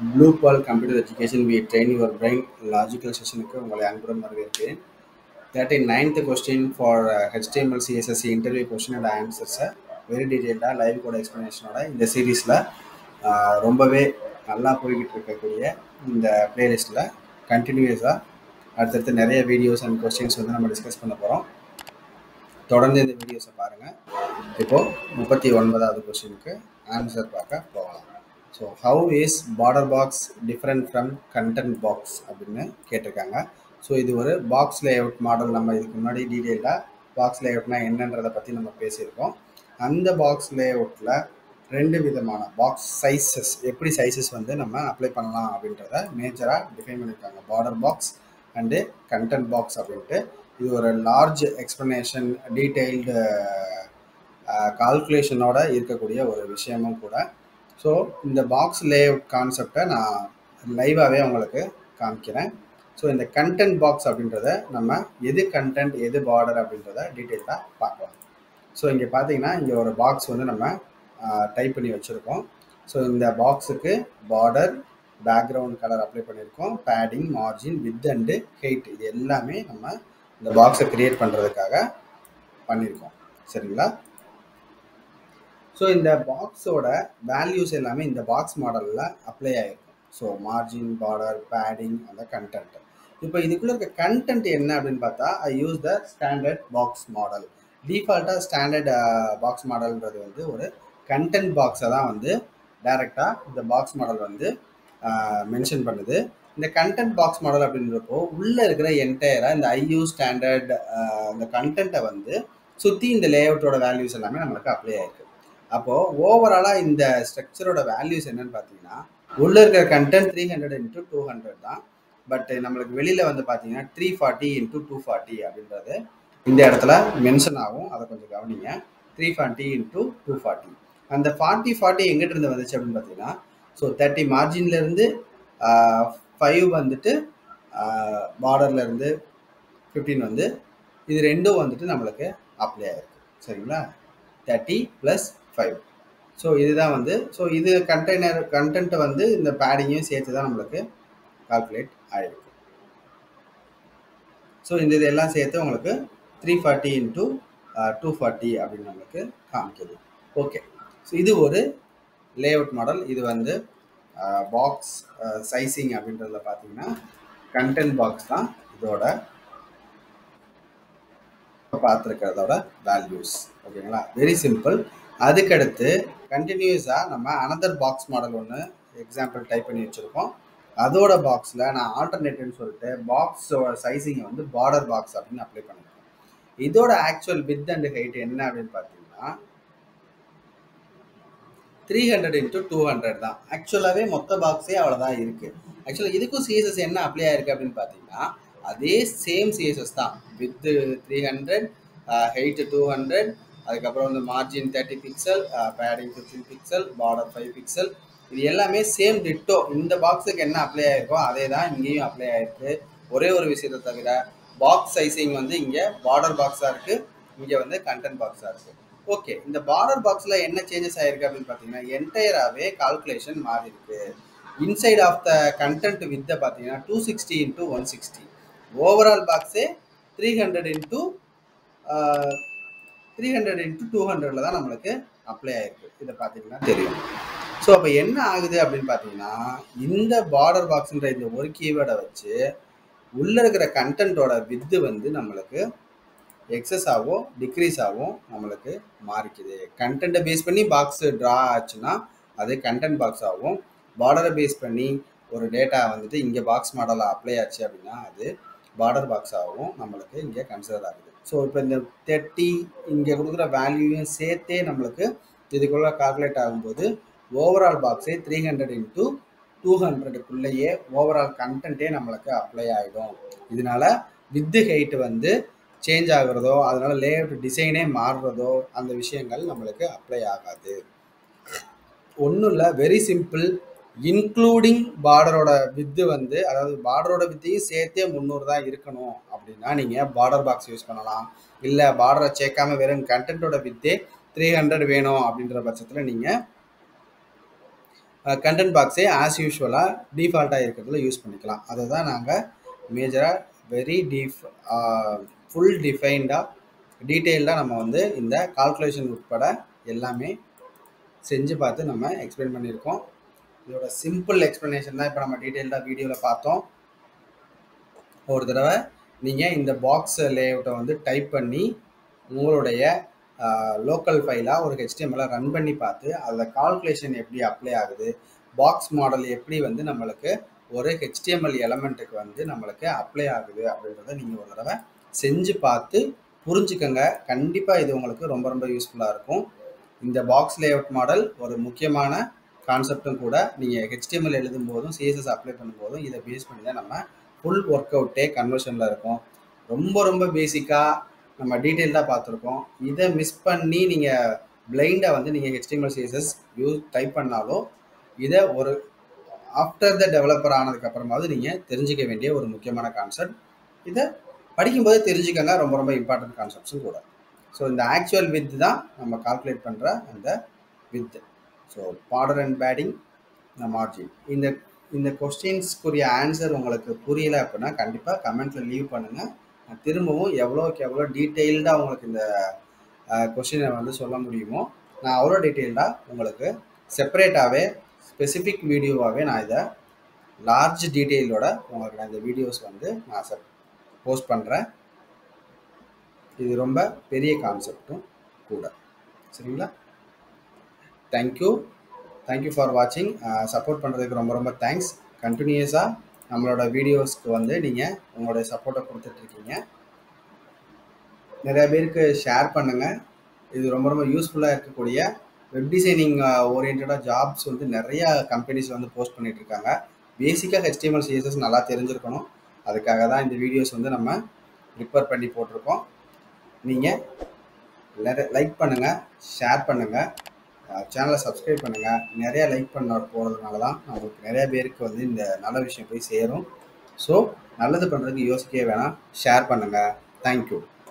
blue ball computer education we train your brain logical செஷனுக்கு உங்களை அன்புடன் வரவேற்கிறேன் thirty ninth question for HTML சிஎஸ்எஸ்சி இன்டர்வியூ கொஸ்டின் அண்ட் ஆன்சர்ஸை வெரி டீட்டெயில்டாக லைவ் கோட் எக்ஸ்ப்ளனேஷனோட இந்த சீரீஸில் ரொம்பவே நல்லா போய்கிட்டு இருக்கக்கூடிய இந்த பிளேலிஸ்ட்டில் கண்டினியூஸாக அடுத்தடுத்து நிறைய வீடியோஸ் அண்ட் கொஸ்டின்ஸ் வந்து நம்ம டிஸ்கஸ் பண்ண போகிறோம் தொடர்ந்து இந்த வீடியோஸை பாருங்கள் இப்போது முப்பத்தி ஒன்பதாவது கொஸ்டினுக்கு ஆன்சர் பார்க்க போகலாம் so how is border box different from content box அப்படின்னு கேட்டிருக்காங்க ஸோ இது ஒரு பாக்ஸ் லேஅவுட் மாடல் நம்ம இதுக்கு முன்னாடி டீட்டெயிலாக பாக்ஸ் லேஅவுட்னா என்னன்றதை பற்றி நம்ம பேசியிருக்கோம் அந்த பாக்ஸ் லேஅவுட்டில் ரெண்டு விதமான பாக்ஸ் சைஸஸ் எப்படி சைஸஸ் வந்து நம்ம அப்ளை பண்ணலாம் அப்படின்றத மேஜராக டிஃபைன் பண்ணியிருக்காங்க border box and content box அப்படின்ட்டு இது ஒரு லார்ஜ் எக்ஸ்ப்ளனேஷன் டீட்டெயில்டு கால்குலேஷனோட இருக்கக்கூடிய ஒரு விஷயமும் கூட ஸோ இந்த பாக்ஸ் லேஅவுட் கான்செப்டை நான் லைவாகவே உங்களுக்கு காமிக்கிறேன் ஸோ இந்த கண்டென்ட் பாக்ஸ் அப்படின்றத நம்ம எது கண்டென்ட் எது பார்டர் அப்படின்றத டீட்டெயில்டாக பார்க்கலாம் ஸோ இங்கே பார்த்தீங்கன்னா இங்கே ஒரு பாக்ஸ் வந்து நம்ம டைப் பண்ணி வச்சுருக்கோம் ஸோ இந்த பாக்ஸுக்கு பார்டர் பேக்ரவுண்ட் கலர் அப்ளை பண்ணியிருக்கோம் padding margin width and height இது எல்லாமே நம்ம இந்த பாக்ஸை க்ரியேட் பண்ணுறதுக்காக பண்ணியிருக்கோம் சரிங்களா ஸோ இந்த பாக்ஸோட வேல்யூஸ் எல்லாமே இந்த பாக்ஸ் மாடலில் அப்ளை ஆகிருக்கும் ஸோ மார்ஜின் பார்டர் பேடிங் அந்த கண்டென்ட் இப்போ இதுக்குள்ளே இருக்க கண்டென்ட் என்ன அப்படின்னு பார்த்தா I use the standard box model டிஃபால்ட்டாக ஸ்டாண்டர்ட் பாக்ஸ் மாடல்ன்றது வந்து ஒரு கண்டென்ட் பாக்ஸை தான் வந்து டைரெக்டாக இந்த பாக்ஸ் மாடல் வந்து மென்ஷன் பண்ணுது இந்த கண்டென்ட் பாக்ஸ் மாடல் அப்படின்றப்போ உள்ளே இருக்கிற என்டையராக இந்த ஐயூ ஸ்டாண்டர்ட் இந்த கண்டென்ட்டை வந்து சுற்றி இந்த லேஅவுட்டோட வேல்யூஸ் எல்லாமே நம்மளுக்கு அப்ளை ஆயிருக்கு அப்போது ஓவராலாக இந்த ஸ்ட்ரக்சரோட வேல்யூஸ் என்னன்னு பார்த்தீங்கன்னா உள்ளே இருக்கிற content three hundred into two hundred தான் பட் நம்மளுக்கு வெளியில் வந்து பார்த்தீங்கன்னா three forty into two forty அப்படின்றது இந்த இடத்துல மென்ஷன் ஆகும் அதை கொஞ்சம் கவனிங்க three forty into two forty அந்த ஃபார்ட்டி ஃபார்ட்டி எங்கிட்ட இருந்து வந்துச்சு அப்படின்னு பார்த்தீங்கன்னா ஸோ தேர்ட்டி மார்ஜின்லேருந்து ஃபைவ் வந்துட்டு பார்டர்லேருந்து ஃபிஃப்டீன் வந்து இது ரெண்டும் வந்துட்டு நம்மளுக்கு அப்ளை ஆகிருக்கு சரிங்களா தேர்ட்டி ப்ளஸ் ஃபைவ் ஸோ இதுதான் வந்து ஸோ இது கண்டெய்னர் கண்டென்ட்டை வந்து இந்த பேடிங்கையும் சேர்த்து தான் நம்மளுக்கு கால்குலேட் ஆகிருக்கு ஸோ இந்த இதெல்லாம் சேர்த்து உங்களுக்கு three forty into two forty அப்படின்னு நம்மளுக்கு காமிக்குது ஓகே ஸோ இது ஒரு லேஅவுட் மாடல் இது வந்து பாக்ஸ் சைஸிங் அப்படின்றதுல பார்த்தீங்கன்னா கண்டென்ட் பாக்ஸ் தான் இதோட பார்த்துருக்கிறதோட வேல்யூஸ் ஓகேங்களா வெரி சிம்பிள் அதுக்கடுத்து கண்டினியூஸாக நம்ம அனதர் பாக்ஸ் மாடல் ஒன்று எக்ஸாம்பிள் டைப் பண்ணி வச்சுருக்கோம் அதோட பாக்ஸில் நான் ஆல்டர்னேட்டிவ்னு சொல்லிட்டு பாக்ஸோட சைஸிங்கை வந்து பார்டர் பாக்ஸ் அப்படின்னு அப்ளை பண்ணியிருக்கேன் இதோட ஆக்சுவல் வித் அண்ட் ஹைட் என்ன அப்படின்னு பார்த்தீங்கன்னா three hundred into two hundred தான் ஆக்சுவலாகவே மொத்த பாக்ஸே அவ்வளோதான் இருக்குது ஆக்சுவலாக இதுக்கும் சிஎஸ்எஸ் என்ன அப்ளை ஆயிருக்கு அப்படின்னு பார்த்தீங்கன்னா அதே சேம் சிஎஸ்எஸ் தான் width three hundred height two hundred அதுக்கப்புறம் வந்து margin thirty pixel padding fifteen pixel border five pixel இது எல்லாமே சேம் டிட்டோ இந்த பாக்ஸுக்கு என்ன அப்ளை ஆயிருக்கோ அதே தான் இங்கேயும் அப்ளை ஆயிருக்கு ஒரே ஒரு விஷயத்தை தவிர பாக்ஸ் சைஸிங் வந்து இங்கே பார்டர் பாக்ஸாக இருக்குது இங்கே வந்து கண்டென்ட் பாக்ஸாக இருக்குது ஓகே இந்த பார்டர் பாக்ஸில் என்ன சேஞ்சஸ் ஆயிருக்கு அப்படின்னு பார்த்தீங்கன்னா என்டையராகவே கால்குலேஷன் மாறி இருக்கு இன்சைட் ஆஃப் த கண்டென்ட் வித்தை பார்த்தீங்கன்னா two sixty into one sixty overall பாக்ஸே three hundred into three hundred into two ஹண்ட்ரடில் தான் நம்மளுக்கு அப்ளை ஆயிருக்கு இதை பார்த்தீங்கன்னா தெரியும் ஸோ அப்போ என்ன ஆகுது அப்படின்னு பார்த்தீங்கன்னா இந்த பார்டர் பாக்ஸுன்ற இந்த ஒரு கீவேர்டை வச்சு உள்ளே இருக்கிற கண்டென்ட்டோட வித்து வந்து நம்மளுக்கு எக்ஸஸ் ஆகும் டிக்ரீஸ் ஆகும் நம்மளுக்கு மாறிக்குது கண்டென்ட்டை பேஸ் பண்ணி பாக்ஸ் ட்ரா ஆச்சுன்னா அது கண்டென்ட் பாக்ஸ் ஆகும் பார்டரை பேஸ் பண்ணி ஒரு டேட்டா வந்துட்டு இங்கே பாக்ஸ் மாடலில் அப்ளை ஆச்சு அப்படின்னா அது பார்டர் பாக்ஸ் ஆகும் நம்மளுக்கு இங்கே கன்சிடர் ஆகுது ஸோ இப்போ இந்த தேர்ட்டி இங்கே கொடுக்குற வேல்யூவையும் சேர்த்தே நம்மளுக்கு இதுக்குள்ளே கால்குலேட் ஆகும்போது ஓவரால் பாக்ஸே த்ரீ ஹண்ட்ரட் இன்ட்டு டூ ஹண்ட்ரடுக்குள்ளேயே ஓவரால் கண்டென்ட்டே நம்மளுக்கு அப்ளை ஆகிடும் இதனால வித்து ஹைட் வந்து சேஞ்ச் ஆகுறதோ அதனால லேஅவுட் டிசைனே மாறுறதோ அந்த விஷயங்கள் நம்மளுக்கு அப்ளை ஆகாது ஒன்றும் இல்லை வெரி சிம்பிள் இன்க்ளூடிங் பார்டரோட வித்து வந்து அதாவது பார்டரோட வித்தையும் சேர்த்தே முந்நூறு தான் இருக்கணும் அப்படின்னா நீங்கள் பார்டர் பாக்ஸ் யூஸ் பண்ணலாம் இல்லை பார்டரை சேர்க்காம வெறும் கண்டென்ட்டோட வித்தே த்ரீ ஹண்ட்ரட் வேணும் அப்படின்ற பட்சத்தில் நீங்கள் கண்டென்ட் பாக்ஸே ஆஸ் யூஷுவலாக டிஃபால்ட்டாக இருக்கிறதுல யூஸ் பண்ணிக்கலாம் அதை தான் நாங்கள் மேஜராக வெரி டீஃப் ஃபுல் டிஃபைன்டாக டீட்டெயில்டாக நம்ம வந்து இந்த கால்குலேஷன் உட்பட எல்லாமே செஞ்சு பார்த்து நம்ம எக்ஸ்பிளைன் பண்ணியிருக்கோம் இதோட சிம்பிள் எக்ஸ்ப்ளனேஷன் தான் இப்போ நம்ம டீட்டெயில்டாக வீடியோவில் பார்த்தோம் ஒரு தடவை நீங்கள் இந்த பாக்ஸ் லேஅவுட்டை வந்து டைப் பண்ணி உங்களுடைய லோக்கல் ஃபைலாக ஒரு ஹெச்டிஎம்எல்ல ரன் பண்ணி பார்த்து அதில் கால்குலேஷன் எப்படி அப்ளை ஆகுது பாக்ஸ் மாடல் எப்படி வந்து நம்மளுக்கு ஒரு ஹெச்டிஎம்எல் எலமெண்ட்டுக்கு வந்து நம்மளுக்கு அப்ளை ஆகுது அப்படின்றத நீங்கள் ஒரு தடவை செஞ்சு பார்த்து புரிஞ்சுக்கங்க கண்டிப்பாக இது உங்களுக்கு ரொம்ப ரொம்ப யூஸ்ஃபுல்லாக இருக்கும் இந்த பாக்ஸ் லேஅவுட் மாடல் ஒரு முக்கியமான கான்செப்டும் கூட நீங்கள் ஹெச்டிஎம்எல் எழுதும் போதும் சிஎஸ்எஸ் அப்ளை பண்ணும்போதும் இதை பேஸ் பண்ணி தான் நம்ம ஃபுல் ஒர்க் அவுட்டே கன்வர்ஷனில் இருக்கும் ரொம்ப ரொம்ப பேசிக்காக நம்ம டீட்டெயில்டாக பார்த்துருக்கோம் இதை மிஸ் பண்ணி நீங்கள் பிளைண்டாக வந்து நீங்கள் ஹெச்டிஎம்எல் சிஎஸ்எஸ் யூஸ் டைப் பண்ணாலும் இதை ஒரு ஆஃப்டர் த டெவலப்பர் ஆனதுக்கப்புறமாவது நீங்கள் தெரிஞ்சிக்க வேண்டிய ஒரு முக்கியமான கான்செப்ட் இதை படிக்கும்போது தெரிஞ்சுக்கங்க ரொம்ப ரொம்ப இம்பார்ட்டன்ட் கான்செப்ட்ஸும் கூட ஸோ இந்த ஆக்சுவல் வித் தான் நம்ம கால்குலேட் பண்ணுற அந்த width so border and padding இந்த மார்ஜின் இந்த இந்த கொஸ்டின்ஸ்க்குரிய ஆன்சர் உங்களுக்கு புரியல அப்படின்னா கண்டிப்பாக கமெண்ட்டில் லீவ் பண்ணுங்கள் நான் திரும்பவும் எவ்வளோக்கு எவ்வளோ டீட்டெயில்டாக உங்களுக்கு இந்த கொஸ்டினை வந்து சொல்ல முடியுமோ நான் அவ்வளோ டீட்டெயில்டாக உங்களுக்கு செப்பரேட்டாகவே ஸ்பெசிஃபிக் வீடியோவாகவே நான் இதை லார்ஜ் டீட்டெயிலோட உங்களுக்கு நான் இந்த வீடியோஸ் வந்து நான் செப் போஸ்ட் பண்ணுறேன் இது ரொம்ப பெரிய கான்செப்டும் கூட சரிங்களா தேங்க்யூ தேங்க்யூ ஃபார் வாட்சிங் சப்போர்ட் பண்ணுறதுக்கு ரொம்ப ரொம்ப தேங்க்ஸ் கண்டினியூஸாக நம்மளோட வீடியோஸ்க்கு வந்து நீங்கள் உங்களுடைய சப்போர்ட்டை கொடுத்துட்ருக்கீங்க நிறைய பேருக்கு ஷேர் பண்ணுங்கள் இது ரொம்ப ரொம்ப யூஸ்ஃபுல்லாக இருக்கக்கூடிய வெப் டிசைனிங் ஓரியன்டாக ஜாப்ஸ் வந்து நிறையா கம்பெனிஸ் வந்து போஸ்ட் பண்ணிட்டு இருக்காங்க பேசிக்காக ஹெச்டிஎம்எல் சிஎஸ்எஸ் நல்லா தெரிஞ்சிருக்கணும் அதுக்காக தான் இந்த வீடியோஸ் வந்து நம்ம ப்ரிப்பேர் பண்ணி போட்டிருக்கோம் நீங்கள் லைக் பண்ணுங்கள் ஷேர் பண்ணுங்கள் சேனலை சப்ஸ்கிரைப் பண்ணுங்கள் நிறையா லைக் பண்ண போகிறதுனால தான் நம்மளுக்கு நிறைய பேருக்கு வந்து இந்த நல்ல விஷயம் போய் சேரும் ஸோ நல்லது பண்ணுறதுக்கு யோசிக்கவே வேணாம் ஷேர் பண்ணுங்கள் தேங்க்யூ